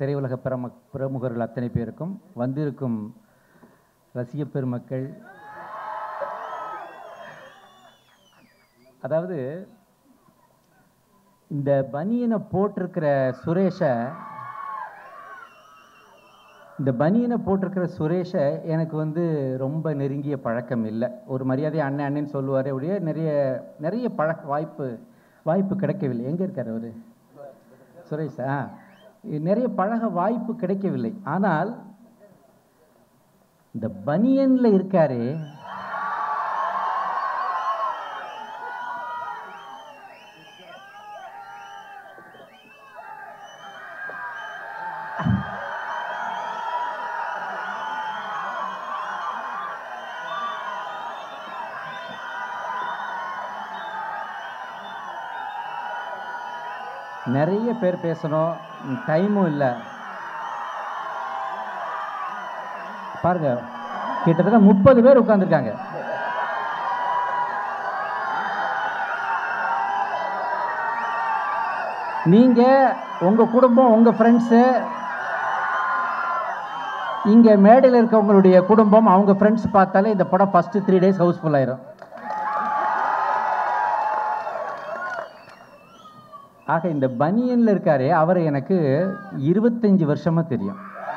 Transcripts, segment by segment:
திரையுலக பிரம பிரமுகர்கள் அத்தனை பேருக்கும் வந்திருக்கும் ரசிக பெருமக்கள் அதாவது இந்த பனியனை போட்டிருக்கிற சுரேஷை இந்த பனியனை போட்டிருக்கிற சுரேஷை எனக்கு வந்து ரொம்ப நெருங்கிய பழக்கம் இல்லை ஒரு மரியாதை அண்ணன் அண்ணன் சொல்லுவார் அப்படியே நிறைய நிறைய பழக்க வாய்ப்பு வாய்ப்பு கிடைக்கவில்லை எங்கே இருக்கார் அவர் சுரேஷ் ஆ நிறைய பழக வாய்ப்பு கிடைக்கவில்லை ஆனால் இந்த பனியனில் இருக்காரே நிறைய பேர் பேசணும் டைமும் இல்லை பாருங்க கிட்டத்தட்ட முப்பது பேர் உட்கார்ந்திருக்காங்க நீங்க உங்க குடும்பம் உங்க ஃப்ரெண்ட்ஸு இங்க மேடையில் இருக்கவங்களுடைய குடும்பம் அவங்க ஃப்ரெண்ட்ஸ் பார்த்தாலே இந்த படம் ஃபர்ஸ்ட் த்ரீ டேஸ் ஹவுஸ்ஃபுல் ஆயிரும் ஆக இந்த பனியன்ல இருக்காரே அவரை எனக்கு இருபத்தஞ்சு வருஷமா தெரியும்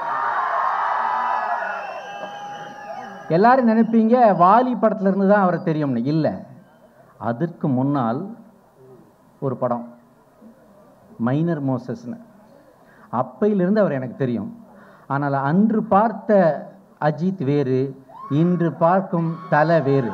எல்லாரும் நினைப்பீங்க வாலி படத்துல இருந்து தான் அவரை தெரியும்னு இல்லை அதற்கு முன்னால் ஒரு படம் மைனர் மோசஸ்னு அப்பையிலிருந்து அவர் எனக்கு தெரியும் ஆனால் அன்று பார்த்த அஜித் வேறு இன்று பார்க்கும் தலை வேறு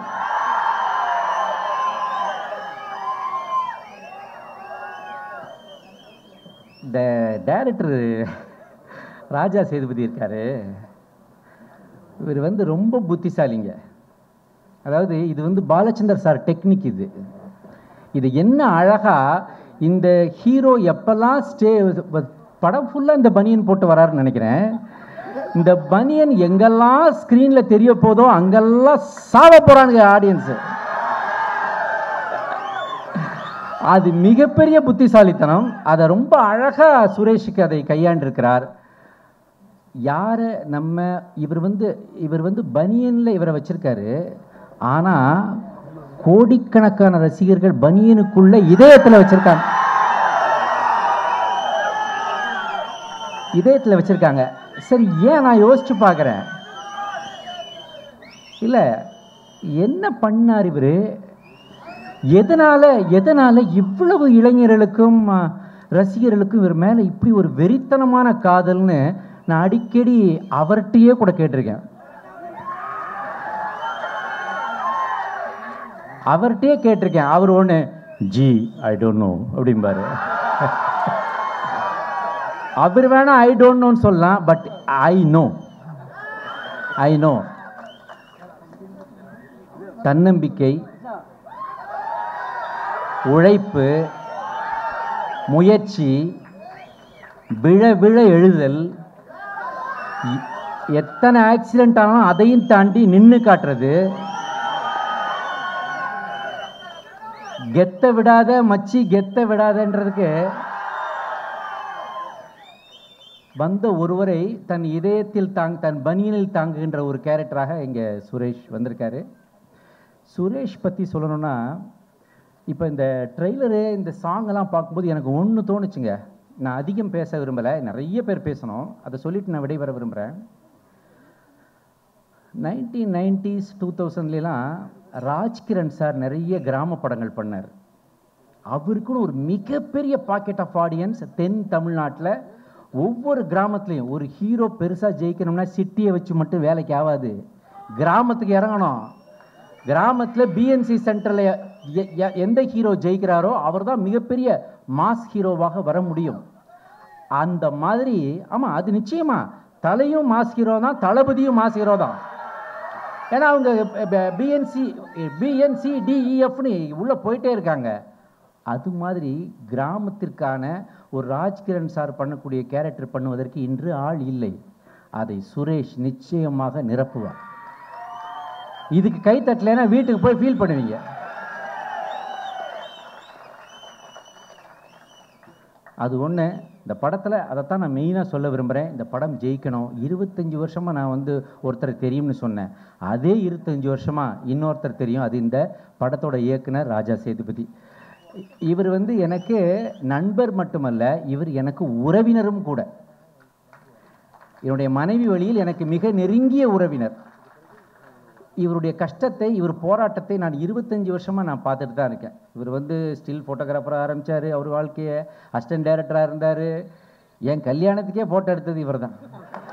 இந்த டைரக்டர் ராஜா சேதுபதி இருக்காரு இவர் வந்து ரொம்ப புத்திசாலிங்க அதாவது இது வந்து பாலச்சந்தர் சார் டெக்னிக் இது இது என்ன அழகா இந்த ஹீரோ எப்பெல்லாம் ஸ்டே படம் ஃபுல்லாக இந்த பனியன் போட்டு வராருன்னு நினைக்கிறேன் இந்த பனியன் எங்கெல்லாம் ஸ்க்ரீனில் தெரிய போதோ அங்கெல்லாம் சாவ போகிறானுங்க ஆடியன்ஸு அது மிகப்பெரிய புத்திசாலித்தனம் அதை ரொம்ப அழகா சுரேஷுக்கு அதை கையாண்டிருக்கிறார் யாரை நம்ம இவர் வந்து இவர் வந்து பனியனில் இவரை வச்சிருக்காரு ஆனா கோடிக்கணக்கான ரசிகர்கள் பனியனுக்குள்ள இதயத்தில் வச்சிருக்காங்க இதயத்தில் வச்சிருக்காங்க சரி ஏன் நான் யோசிச்சு பார்க்குறேன் இல்லை என்ன பண்ணார் இவர் எதனால எதனால இவ்வளவு இளைஞர்களுக்கும் ஆ, ரசிகர்களுக்கும் இவர் மேல இப்படி ஒரு வெறித்தனமான காதல்னு நான் அடிக்கடி அவர்கிட்டயே கூட கேட்டிருக்கேன் அவர்கிட்டயே கேட்டிருக்கேன் அவர் ஒன்று ஜி ஐ டோன்ட் நோ அப்படிம்பாரு அவர் வேணா ஐ டோன்ட் நோன்னு சொல்லலாம் but I know I know தன்னம்பிக்கை உழைப்பு முயற்சி விழ விழ எழுதல் இ- எத்தனை ஆக்சிடென்ட் ஆனாலும் அதையும் தாண்டி நின்று காட்டுறது கெத்த விடாத மச்சி கெத்த விடாதன்றதுக்கு வந்த ஒருவரை தன் இதயத்தில் தாங் தன் பனியனில் தாங்குகின்ற ஒரு கேரக்டராக இங்கே சுரேஷ் வந்திருக்காரு சுரேஷ் பற்றி சொல்லணும்னா இப்போ இந்த ட்ரெய்லரு இந்த சாங்கெல்லாம் பார்க்கும்போது எனக்கு ஒன்று தோணுச்சுங்க நான் அதிகம் பேச விரும்பலை நிறைய பேர் பேசணும் அதை சொல்லிட்டு நான் விடைபெற விரும்புகிறேன் நைன்டீன் நைன்டிஸ் டூ தௌசண்ட்லாம் ராஜ்கிரண் சார் நிறைய கிராம படங்கள் பண்ணார் அவருக்குன்னு ஒரு மிகப்பெரிய பாக்கெட் ஆஃப் ஆடியன்ஸ் தென் தமிழ்நாட்டில் ஒவ்வொரு கிராமத்துலேயும் ஒரு ஹீரோ பெருசாக ஜெயிக்கணும்னா சிட்டியை வச்சு மட்டும் வேலைக்கு ஆகாது கிராமத்துக்கு இறங்கணும் கிராமத்தில் பிஎன்சி சென்டரில் எந்த ஹீரோ ஜெயிக்கிறாரோ அவர் தான் மிகப்பெரிய மாஸ் ஹீரோவாக வர முடியும் அந்த மாதிரி ஆமாம் அது நிச்சயமா தலையும் மாஸ் ஹீரோ தான் தளபதியும் மாஸ் ஹீரோ தான் ஏன்னா அவங்க பிஎன்சி பிஎன்சி டிஇஎஃப்னு உள்ளே போயிட்டே இருக்காங்க அது மாதிரி கிராமத்திற்கான ஒரு ராஜ்கிரண் சார் பண்ணக்கூடிய கேரக்டர் பண்ணுவதற்கு இன்று ஆள் இல்லை அதை சுரேஷ் நிச்சயமாக நிரப்புவார் இதுக்கு கை தட்டலைன்னா வீட்டுக்கு போய் ஃபீல் பண்ணுவீங்க அது ஒன்று இந்த படத்தில் அதைத்தான் நான் மெயினாக சொல்ல விரும்புகிறேன் இந்த படம் ஜெயிக்கணும் இருபத்தஞ்சி வருஷமாக நான் வந்து ஒருத்தர் தெரியும்னு சொன்னேன் அதே இருபத்தஞ்சி வருஷமாக இன்னொருத்தர் தெரியும் அது இந்த படத்தோட இயக்குனர் ராஜா சேதுபதி இவர் வந்து எனக்கு நண்பர் மட்டுமல்ல இவர் எனக்கு உறவினரும் கூட என்னுடைய மனைவி வழியில் எனக்கு மிக நெருங்கிய உறவினர் இவருடைய கஷ்டத்தை இவர் போராட்டத்தை நான் இருபத்தஞ்சி வருஷமாக நான் பார்த்துட்டு தான் இருக்கேன் இவர் வந்து ஸ்டில் ஃபோட்டோகிராஃபராக ஆரம்பித்தார் அவர் வாழ்க்கையை அசிஸ்டன்ட் டைரக்டராக இருந்தார் என் கல்யாணத்துக்கே ஃபோட்டோ எடுத்தது இவர் தான்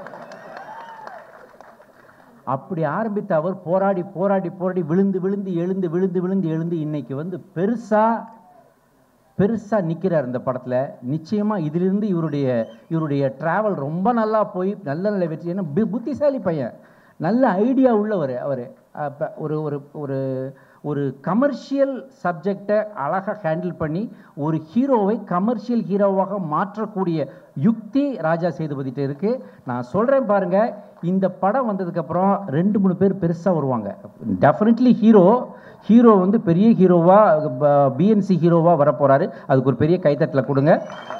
அப்படி ஆரம்பித்த அவர் போராடி போராடி போராடி விழுந்து விழுந்து எழுந்து விழுந்து விழுந்து எழுந்து இன்னைக்கு வந்து பெருசாக பெருசாக நிற்கிறார் இந்த படத்தில் நிச்சயமாக இதிலிருந்து இவருடைய இவருடைய ட்ராவல் ரொம்ப நல்லா போய் நல்ல நல்ல வெற்றி ஏன்னா பு- புத்திசாலி பையன் நல்ல ஐடியா உள்ளவர் அவர் ஒரு ஒரு ஒரு ஒரு கமர்ஷியல் சப்ஜெக்டை அழகாக ஹேண்டில் பண்ணி ஒரு ஹீரோவை கமர்ஷியல் ஹீரோவாக மாற்றக்கூடிய யுக்தி ராஜா சேதுபதிட்ட இருக்கு நான் சொல்கிறேன் பாருங்க இந்த படம் வந்ததுக்கப்புறம் ரெண்டு மூணு பேர் பெருசாக வருவாங்க டெஃபினெட்லி ஹீரோ ஹீரோ வந்து பெரிய ஹீரோவாக பிஎன்சி ஹீரோவாக வரப்போகிறாரு அதுக்கு ஒரு பெரிய கைத்தட்டல கொடுங்க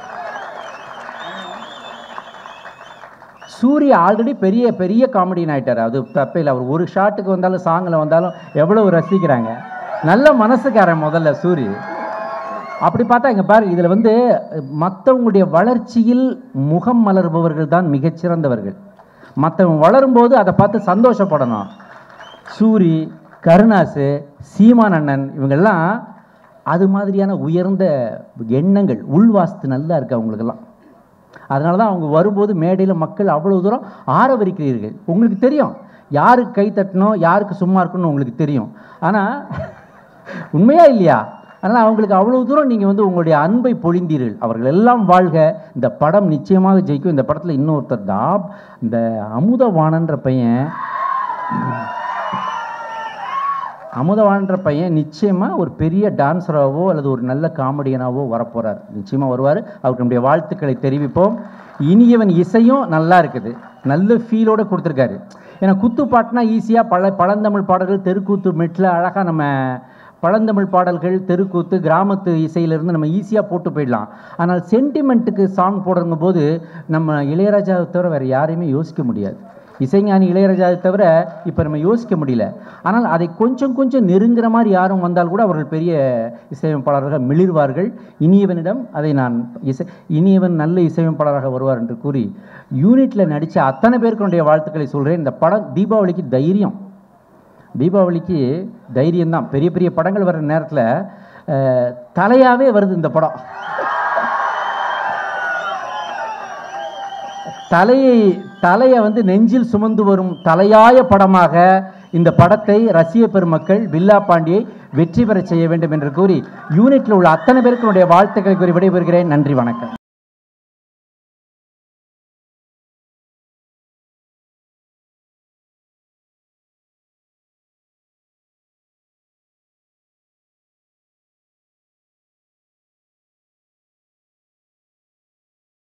சூர்யா ஆல்ரெடி பெரிய பெரிய காமெடியன் ஆயிட்டார் அது தப்பே இல்லை அவர் ஒரு ஷாட்டுக்கு வந்தாலும் சாங்கில் வந்தாலும் எவ்வளவு ரசிக்கிறாங்க நல்ல மனசுக்காரன் முதல்ல சூரி அப்படி பார்த்தா இங்க பாரு இதில் வந்து மற்றவங்களுடைய வளர்ச்சியில் முகம் மலர்பவர்கள் தான் மிகச்சிறந்தவர்கள் மற்றவங்க வளரும்போது அதை பார்த்து சந்தோஷப்படணும் சூரி கருணாசு சீமான் அண்ணன் இவங்கெல்லாம் அது மாதிரியான உயர்ந்த எண்ணங்கள் உள்வாஸ்து நல்லா இருக்கு அவங்களுக்கெல்லாம் அதனால தான் அவங்க வரும்போது மேடையில் மக்கள் அவ்வளவு தூரம் ஆரவரிக்கிறீர்கள் உங்களுக்கு தெரியும் யாருக்கு கை தட்டணும் யாருக்கு சும்மா இருக்கணும்னு உங்களுக்கு தெரியும் ஆனால் உண்மையா இல்லையா அதனால் அவங்களுக்கு அவ்வளவு தூரம் நீங்கள் வந்து உங்களுடைய அன்பை பொழிந்தீர்கள் அவர்கள் எல்லாம் வாழ்க இந்த படம் நிச்சயமாக ஜெயிக்கும் இந்த படத்தில் இன்னொருத்தர் தான் இந்த அமுதவாணன்ற பையன் அமுதவான்ற பையன் நிச்சயமாக ஒரு பெரிய டான்ஸராகவோ அல்லது ஒரு நல்ல காமெடியனாவோ வரப்போகிறார் நிச்சயமாக வருவார் அவருக்கு நம்முடைய வாழ்த்துக்களை தெரிவிப்போம் இனியவன் இசையும் நல்லா இருக்குது நல்ல ஃபீலோட கொடுத்துருக்காரு ஏன்னா குத்து பாட்டுனா ஈஸியாக பல பழந்தமிழ் பாடல்கள் தெருக்கூத்து மெட்டில் அழகாக நம்ம பழந்தமிழ் பாடல்கள் தெருக்கூத்து கிராமத்து இசையிலிருந்து நம்ம ஈஸியாக போட்டு போயிடலாம் ஆனால் சென்டிமெண்ட்டுக்கு சாங் போடுறங்க போது நம்ம இளையராஜாவை தவிர வேறு யாரையுமே யோசிக்க முடியாது இசைஞானி இளையராஜாவை தவிர இப்போ நம்ம யோசிக்க முடியல ஆனால் அதை கொஞ்சம் கொஞ்சம் நெருங்குற மாதிரி யாரும் வந்தால் கூட அவர்கள் பெரிய இசையமைப்பாளர்கள் மிளிர்வார்கள் இனியவனிடம் அதை நான் இசை இனியவன் நல்ல இசையமைப்பாளராக வருவார் என்று கூறி யூனிட்டில் நடித்த அத்தனை பேருக்குடைய வாழ்த்துக்களை சொல்கிறேன் இந்த படம் தீபாவளிக்கு தைரியம் தீபாவளிக்கு தைரியம் தான் பெரிய பெரிய படங்கள் வர்ற நேரத்தில் தலையாகவே வருது இந்த படம் தலையை தலையை வந்து நெஞ்சில் சுமந்து வரும் தலையாய படமாக இந்த படத்தை ரசிக பெருமக்கள் பில்லா பாண்டியை வெற்றி பெற செய்ய வேண்டும் என்று கூறி யூனிட்டில் உள்ள அத்தனை பேருக்குடைய வாழ்த்துக்களை கூறி விடைபெறுகிறேன் நன்றி வணக்கம்